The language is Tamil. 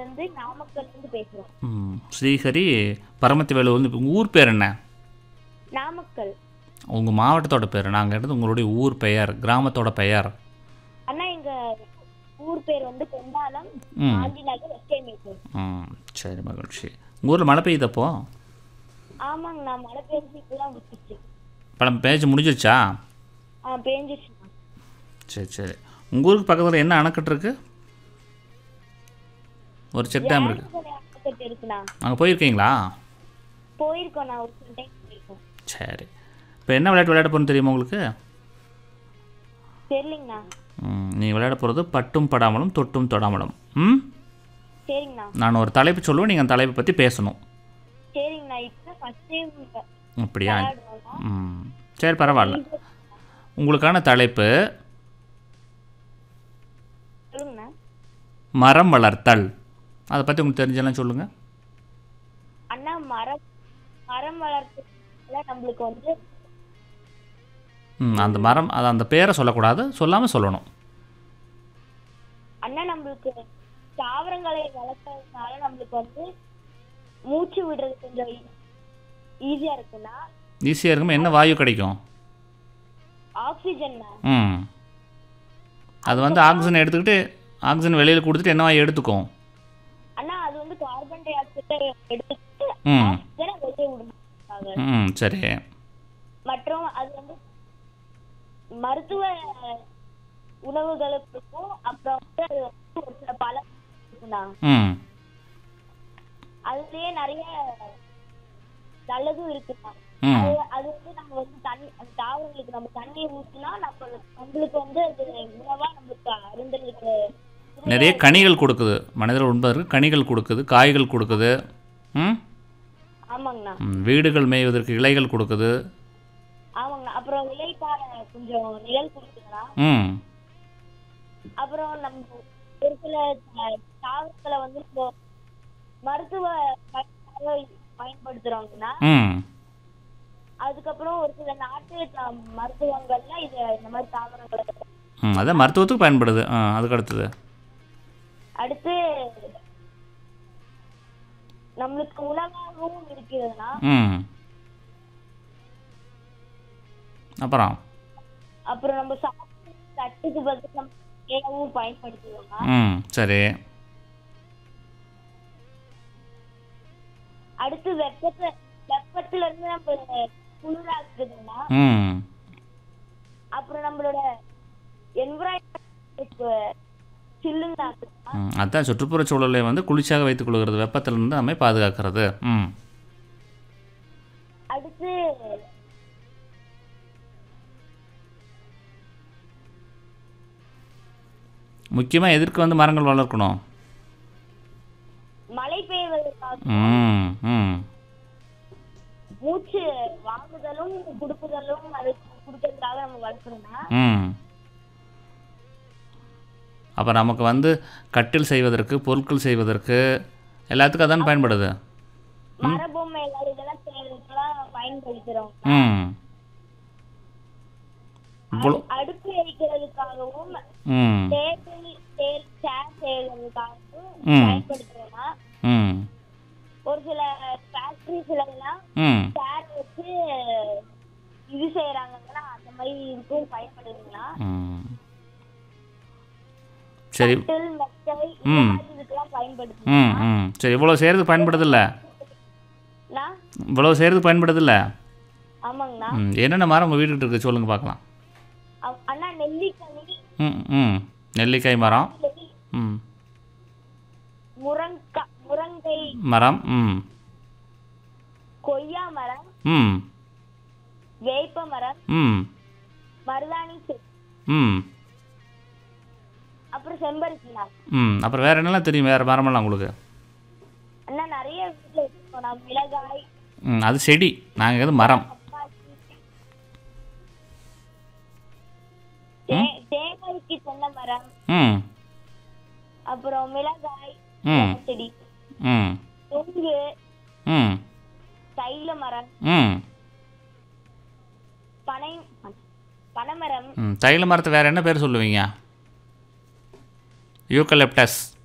இருந்து நாமக்கல்ல இருந்து பேசுறோம் ம் ஸ்ரீஹரி பரமத்தி வேலு வந்து உங்கள் ஊர் பேர் என்ன நாமக்கல் உங்கள் மாவட்டத்தோட பேர் நாங்கள் எடுத்து உங்களுடைய ஊர் பெயர் கிராமத்தோட பெயர் அண்ணா எங்க ஊர் பேர் வந்து கொண்டாலம் ம் காந்தி நகர் எஸ்கே மேட்டூர் ம் சரி மகிழ்ச்சி உங்கள் ஊரில் மழை பெய்யுதப்போ ஆமாங்க நான் மழை பெஞ்சு இப்பதான் விட்டுச்சு பழம் பேச்சு முடிஞ்சிருச்சா ஆ பேஞ்சிச்சுண்ணா சரி சரி உங்கள் ஊருக்கு பக்கத்தில் என்ன அணைக்கட்டு இருக்கு ஒரு செக் டேம் இருக்குது அணைக்கட்டு இருக்குண்ணா அங்கே போயிருக்கீங்களா போயிருக்கோம் நான் ஒரு சில டைம் போயிருக்கோம் சரி இப்போ என்ன விளையாட்டு விளையாட போகணும்னு தெரியுமா உங்களுக்கு சரிங்கண்ணா நீங்கள் விளையாட போகிறது பட்டும் படாமலும் தொட்டும் தொடாமலும் ம் சரிங்கண்ணா நான் ஒரு தலைப்பு சொல்லுவேன் நீங்கள் அந்த தலைப்பை பற்றி பேசணும் சரிங்கண்ணா இப்போ ஃபர்ஸ்ட் டைம் அப்படியா விளையாடுறோம்னா ம் சரி பரவாயில்ல உங்களுக்கான தலைப்பு சொல்லுங்கண்ணா மரம் வளர்த்தல் அதை பற்றி உங்களுக்கு தெரிஞ்செல்லாம் சொல்லுங்கள் அண்ணா மரம் மரம் வளர்க்கறதுல நம்மளுக்கு வந்து ம் அந்த மரம் அது அந்த பேரை சொல்லக்கூடாது சொல்லாமல் சொல்லணும் அண்ணா நம்மளுக்கு தாவரங்களை வளர்க்கறதுனால நம்மளுக்கு வந்து மூச்சு விடுறது கொஞ்சம் ஈஸியா இருக்குண்ணா ஈஸியாக இருக்குமே என்ன வாயு கிடைக்கும் ஆக்சிஜன் ம் அது வந்து ஆக்சிஜன் எடுத்துக்கிட்டு ஆக்சிஜன் வெளியில் கொடுத்துட்டு என்ன வாயு எடுத்துக்கும் அண்ணா அது வந்து கார்பன் டை ஆக்சைடை எடுத்துட்டு ம் ஆக்சிஜனை வெளியே விடுறாங்க ம் சரி மற்றும் அது வந்து மருத்துவ உணவுகளுக்கும் அப்புறம் வந்து அது வந்து ஒரு சில பழம் இருக்குண்ணா ம் அதுலயே நிறைய நல்லதும் இருக்குண்ணா ம் அது அது வந்து நம்ம வந்து தண்ணி அந்த தாவரங்களுக்கு நம்ம தண்ணி ஊற்றினா நம்ம நம்மளுக்கு வந்து அது உணவா நம்மளுக்கு அருந்தலுக்கு நிறைய கனிகள் கொடுக்குது மனிதர்கள் உண்பதற்கு கனிகள் கொடுக்குது காய்கள் கொடுக்குது ம் ஆமாங்கண்ணா ம், வீடுகள் மேய்வதற்கு இலைகள் கொடுக்குது ஆமாங்கண்ணா அப்புறம் இலைப்பாறை கொஞ்சம் நிழல் கொடுக்குதுண்ணா ம் அப்புறம் நம்ம ஒரு சில த- தாவரங்களை வந்து இப்போ மருத்துவ பயன்பாடுக்காக பயன்படுத்துறோங்கண்ணா ம் அதுக்கப்புறம் ஒரு சில நாட்டு த- மருத்துவங்கள்ல இது இந்த மாதிரி தாவரங்களை ம் அதான் மருத்துவத்துக்கு பயன்படுது ஆ அதுக்கு அடுத்தது அடுத்து நம்மளுக்கு உணவாகவும் இருக்கிறதுனா ம் அப்புறம் அப்புறம் நம்ம சாப்பிட்டு தட்டுக்கு பதில் நம்ம ஏகவும் பயன்படுத்துவோம்னா ம் சரி அடுத்து வெப்பத்தை வெப்பத்துல இருந்து நம்ம குளிராக்குதுன்னா ம் அப்புறம் நம்மளோட என்விரான்மெண்ட் சில்லுன்னு ஆக்குதுன்னா ம் அதான் சுற்றுப்புறச் சூழலை வந்து குளிர்ச்சியாக வைத்துக் கொள்கிறது வெப்பத்திலிருந்து நம்மை பாதுகாக்கிறது ம் அடுத்து முக்கியமாக எதற்கு வந்து மரங்கள் வளர்க்கணும் மழை பெய்வதற்காக ம் ம் மூச்சு வாங்குதலும் கொடுக்குதலும் அது கொடுக்கறதுக்காக நம்ம வளர்க்கணும்னா ம் அப்போ நமக்கு வந்து கட்டில் செய்வதற்கு பொருட்கள் செய்வதற்கு எல்லாத்துக்கும் அதான் பயன்படுது மரபொம்மைகள் இதெல்லாம் செய்யறதுக்கெல்லாம் பயன்படுத்துறோம் ம் இவ்வளோ அடுப்பு எரிக்கிறதுக்காகவும் ம் டேபிள் சேர் சேர் செய்யறதுக்காகவும் ம். பயன்படுத்துறோம்னா ம் ஒரு சில ஃபேக்டரிஸ்ல எல்லாம் ம் சேர் வச்சு இது செய்யறாங்கன்னா அந்த மாதிரி இதுக்கும் பயன்படுதுங்களா ம் சரி கட்டில் மெத்தை இந்த ம். மாதிரி இதுக்கெல்லாம் பயன்படுது ம் ம் சரி இவ்வளோ செய்கிறதுக்கு பயன்படுதில்ல நான் இவ்வளோ செய்கிறதுக்கு பயன்படுதில்ல ஆமாங்கண்ணா ம் என்னென்ன மரம் உங்கள் வீட்டுக்கிட்ட இருக்குது சொல்லுங்கள் பார்க்கலாம் அவ்- அண்ணா நெல்லிக்கனி ம் ம் நெல்லிக்காய் மரம் ம் முருங்கா முருங்கை மரம் ம் கொய்யா மரம் ம் வேப்ப மரம் ம் மருதாணி செடி ம் அப்புறம் செம்பருத்தினா ம் அப்புறம் வேறு என்னெல்லாம் தெரியும் வேறு மரமெல்லாம் உங்களுக்கு அண்ணா நிறைய வீட்டுல வச்சிருக்கோம் நான் மிளகாய் ம் அது செடி நாங்கள் எது மரம் தக்காளி தே- தேங்காய்க்கு தென்னை மரம் ம் அப்புறம் மிளகாய் ம் செடி ம் நுங்கு ம் தைல மரம் ம் பனை பனைமரம் ம் தைல மரத்தை வேறு என்ன பேர் சொல்லுவீங்க யூக்கலிப்டஸ்